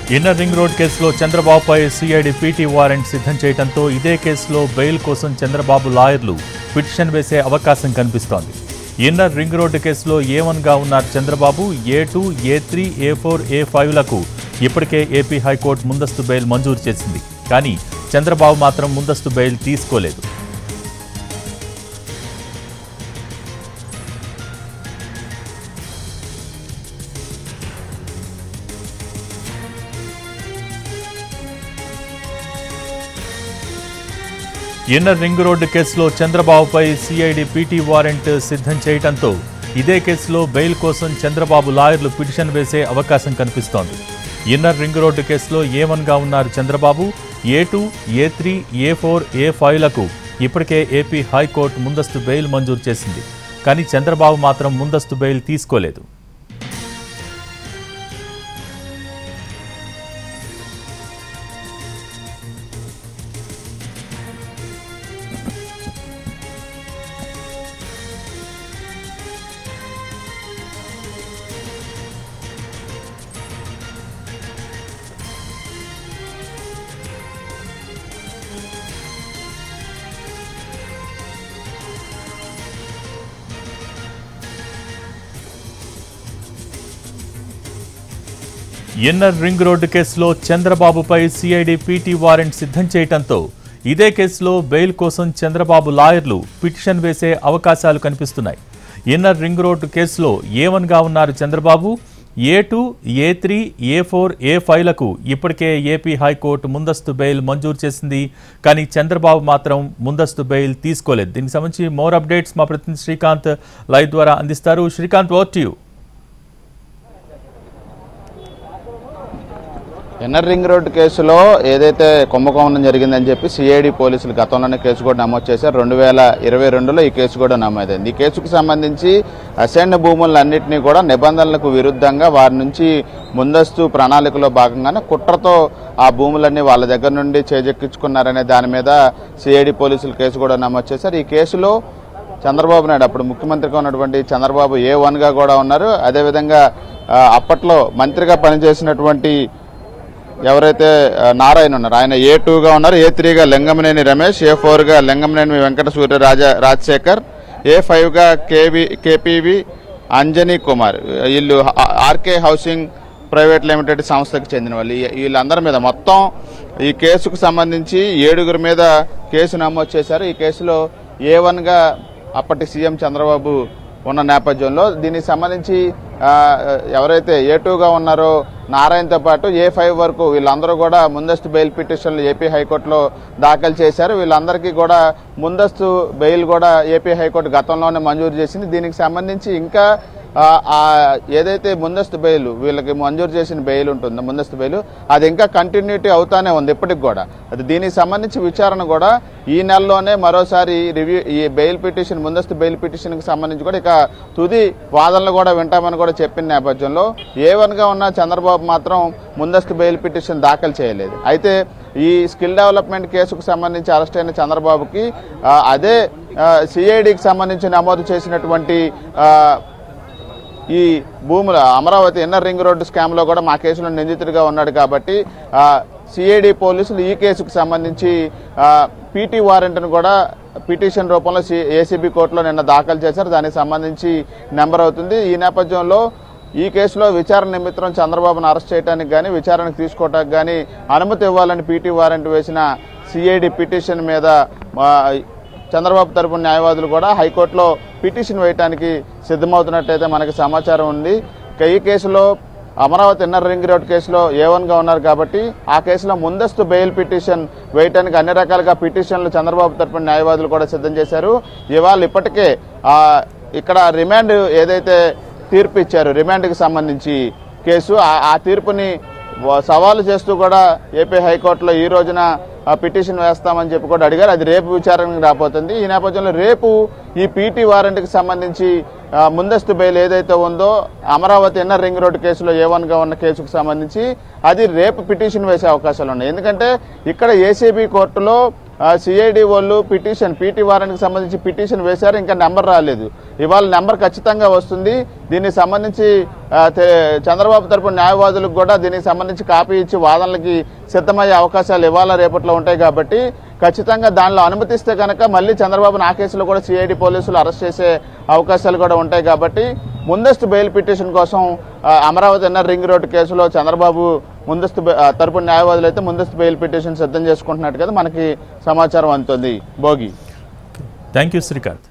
inner ring road కేసులో చంద్రబాబుపై CID PT warrant సిద్ధం చేయడంతో ఇదే కేసులో బెయిల్ కోసం చంద్రబాబు లాయర్లు పిటిషన్ వేసే అవకాశం కనిపిస్తోంది ఇన్నర్ రింగ్ రోడ్డు కేసులో ఏ వన్గా ఉన్నారు Chandrababu A two A three A four A ఫైవ్లకు ఇప్పటికే ఏపీ హైకోర్టు ముందస్తు బెయిల్ మంజూరు చేసింది కానీ చంద్రబాబు మాత్రం ముందస్తు బెయిల్ తీసుకోలేదు ఇన్నర్ రింగ్ రోడ్డు కేసులో చంద్రబాబుపై సిఐడి పీటీ వారెంట్ సిద్ధం చేయడంతో ఇదే కేసులో బెయిల్ కోసం చంద్రబాబు లాయర్లు పిటిషన్ వేసే అవకాశం కనిపిస్తోంది ఇన్నర్ రింగ్ రోడ్డు కేసులో ఏ వన్గా ఉన్నారు Chandrababu A two A three A four A ఫైవ్లకు ఇప్పటికే ఏపీ హైకోర్టు ముందస్తు బెయిల్ మంజూరు చేసింది కానీ చంద్రబాబు మాత్రం ముందస్తు బెయిల్ తీసుకోలేదు ఇన్నర్ రింగ్ రోడ్డు కేసులో చంద్రబాబుపై సిఐడి పీటీ వారెంట్ సిద్ధం చేయడంతో ఇదే కేసులో బెయిల్ కోసం చంద్రబాబు లాయర్లు పిటిషన్ వేసే అవకాశాలు కనిపిస్తున్నాయి ఇన్నర్ రింగ్ రోడ్డు కేసులో ఏ వన్గా ఉన్నారు Chandrababu A two A three A four A ఫైవ్లకు ఇప్పటికే ఏపీ హైకోర్టు ముందస్తు బెయిల్ మంజూరు చేసింది కానీ చంద్రబాబు మాత్రం ముందస్తు బెయిల్ తీసుకోలేదు దీనికి సంబంధించి మోర్ అప్డేట్స్ మా ప్రతినిధి శ్రీకాంత్ లైవ్ ద్వారా అందిస్తారు Srikanth over to you inner ring road కేసులో ఏదైతే కుంభకోణం జరిగిందని చెప్పి సిఐడి పోలీసులు గతంలోనే కేసు కూడా నమోదు చేశారు రెండు వేల ఇరవై రెండులో ఈ కేసు కూడా నమోదైంది ఈ కేసుకు సంబంధించి అసైన్ భూములన్నింటినీ కూడా నిబంధనలకు విరుద్ధంగా వారి నుంచి ముందస్తు ప్రణాళికలో భాగంగానే కుట్రతో ఆ భూములన్నీ వాళ్ళ దగ్గర నుండి చేజెక్కించుకున్నారనే దాని మీద సిఐడి పోలీసులు కేసు కూడా నమోదు చేశారు ఈ కేసులో చంద్రబాబు నాయుడు అప్పుడు ముఖ్యమంత్రిగా ఉన్నటువంటి చంద్రబాబు ఏ వన్గా కూడా ఉన్నారు అదేవిధంగా ఆ, అప్పట్లో మంత్రిగా పనిచేసినటువంటి ఎవరైతే ఆ, నారాయణ ఉన్నారు ఆయన ఏ టూగా ఉన్నారు ఏ త్రీగా లింగమనేని రమేష్ ఏ ఫోర్గా లింగమనేని వెంకట సూర్య రాజ రాజశేఖర్ ఏ ఫైవ్గా కేవి కేపీవి అంజనీ కుమార్ వీళ్ళు ఆ- ఆర్కే హౌసింగ్ ప్రైవేట్ లిమిటెడ్ సంస్థకు చెందిన వాళ్ళు ఈ- వీళ్ళందరి మీద మొత్తం ఈ కేసుకు సంబంధించి ఏడుగురి మీద కేసు నమోదు చేశారు ఈ కేసులో ఏ వన్గా అప్పటి సీఎం చంద్రబాబు ఉన్న నేపథ్యంలో దీనికి సంబంధించి ఆ, ఎవరైతే ఏ టూగా ఉన్నారో నారాయణతో పాటు ఏ ఫైవ్ వరకు వీళ్ళందరూ కూడా ముందస్తు బెయిల్ పిటిషన్లు ఏపీ హైకోర్టులో దాఖలు చేశారు వీళ్ళందరికీ కూడా ముందస్తు బెయిల్ కూడా ఏపీ హైకోర్టు గతంలోనే మంజూరు చేసింది దీనికి సంబంధించి ఇంకా ఆ, ఆ ఏదైతే ముందస్తు బెయిల్ వీళ్ళకి మంజూరు చేసిన బెయిల్ ఉంటుందో ముందస్తు బెయిల్ అది ఇంకా కంటిన్యూటీ అవుతానే ఉంది ఇప్పటికి కూడా అది దీనికి సంబంధించి విచారణ కూడా ఈ నెలలోనే మరోసారి రివ్యూ ఈ బెయిల్ పిటిషన్ ముందస్తు బెయిల్ పిటిషన్కి సంబంధించి కూడా ఇక తుది వాదనలు కూడా వింటామని కూడా చెప్పిన నేపథ్యంలో ఏ వన్గా ఉన్న చంద్రబాబు మాత్రం ముందస్తు బెయిల్ పిటిషన్ దాఖలు చేయలేదు అయితే ఈ స్కిల్ డెవలప్మెంట్ కేసుకు సంబంధించి అరెస్ట్ అయిన చంద్రబాబుకి ఆ, అదే సిఐడికి సంబంధించి నమోదు చేసినటువంటి ఆ, ఈ భూముల అమరావతి ఇన్నర్ రింగ్ రోడ్డు స్కామ్లో కూడా మా కేసులో నిందితుడిగా ఉన్నాడు కాబట్టి సిఐడి పోలీసులు ఈ కేసుకు సంబంధించి పీటీ వారెంట్ను కూడా పిటిషన్ రూపంలో సి ఏసీబీ కోర్టులో నిన్న దాఖలు చేశారు దానికి సంబంధించి నెంబర్ అవుతుంది ఈ నేపథ్యంలో ఈ కేసులో విచారణ నిమిత్తం చంద్రబాబును అరెస్ట్ చేయడానికి కానీ విచారణకు తీసుకోవడానికి కానీ అనుమతి ఇవ్వాలని పీటీ వారెంట్ వేసిన సిఐడి పిటిషన్ మీద ఆ, చంద్రబాబు తరపున న్యాయవాదులు కూడా హైకోర్టులో పిటిషన్ వేయడానికి సిద్ధమవుతున్నట్టయితే మనకి సమాచారం ఉంది ఇక ఈ కేసులో అమరావతి ఇన్నర్ రింగ్ రోడ్ కేసులో ఏ వన్గా ఉన్నారు కాబట్టి ఆ కేసులో ముందస్తు బెయిల్ పిటిషన్ వేయటానికి అన్ని రకాలుగా పిటిషన్లు చంద్రబాబు తరపున న్యాయవాదులు కూడా సిద్ధం చేశారు ఇవాళ ఇప్పటికే ఆ, ఇక్కడ రిమాండ్ ఏదైతే తీర్పు ఇచ్చారు రిమాండ్కి సంబంధించి కేసు ఆ- ఆ తీర్పుని వ- సవాలు చేస్తూ కూడా ఏపీ హైకోర్టులో ఈ రోజున ఆ పిటిషన్ వేస్తామని చెప్పి కూడా అడిగారు అది రేపు విచారణకు రాబోతుంది ఈ నేపథ్యంలో రేపు ఈ పీటీ వారెంట్కి సంబంధించి ఆ, ముందస్తు బెయిల్ ఏదైతే ఉందో అమరావతి ఇన్నర్ రింగ్ రోడ్ కేసులో ఏ వన్గా ఉన్న కేసుకు సంబంధించి అది రేపు పిటిషన్ వేసే అవకాశాలు ఉన్నాయి ఎందుకంటే ఇక్కడ ఏసీబీ కోర్టులో సిఐడి వాళ్ళు పిటిషన్ పీటీ వారానికి సంబంధించి పిటిషన్ వేశారు ఇంకా నెంబర్ రాలేదు ఇవాళ నెంబర్ ఖచ్చితంగా వస్తుంది దీనికి సంబంధించి ఆ, తె- చంద్రబాబు తరపు న్యాయవాదులకు కూడా దీనికి సంబంధించి కాపీ ఇచ్చి వాదనలకి సిద్ధమయ్యే అవకాశాలు ఇవాళ రేపట్లో ఉంటాయి కాబట్టి ఖచ్చితంగా దానిలో అనుమతిస్తే కనుక మళ్ళీ చంద్రబాబు నా కేసులో కూడా సిఐడి పోలీసులు అరెస్ట్ చేసే అవకాశాలు కూడా ఉంటాయి కాబట్టి ముందస్తు బెయిల్ పిటిషన్ కోసం ఆ, అమరావతి ఎన్ఆర్ రింగ్ రోడ్ కేసులో చంద్రబాబు ముందస్తు బె- ఆ, తరపు న్యాయవాదులు అయితే ముందస్తు బెయిల్ పిటిషన్ సిద్ధం చేసుకుంటున్నట్టు కదా మనకి సమాచారం అందుతుంది భోగి థ్యాంక్ యూ శ్రీకాంత్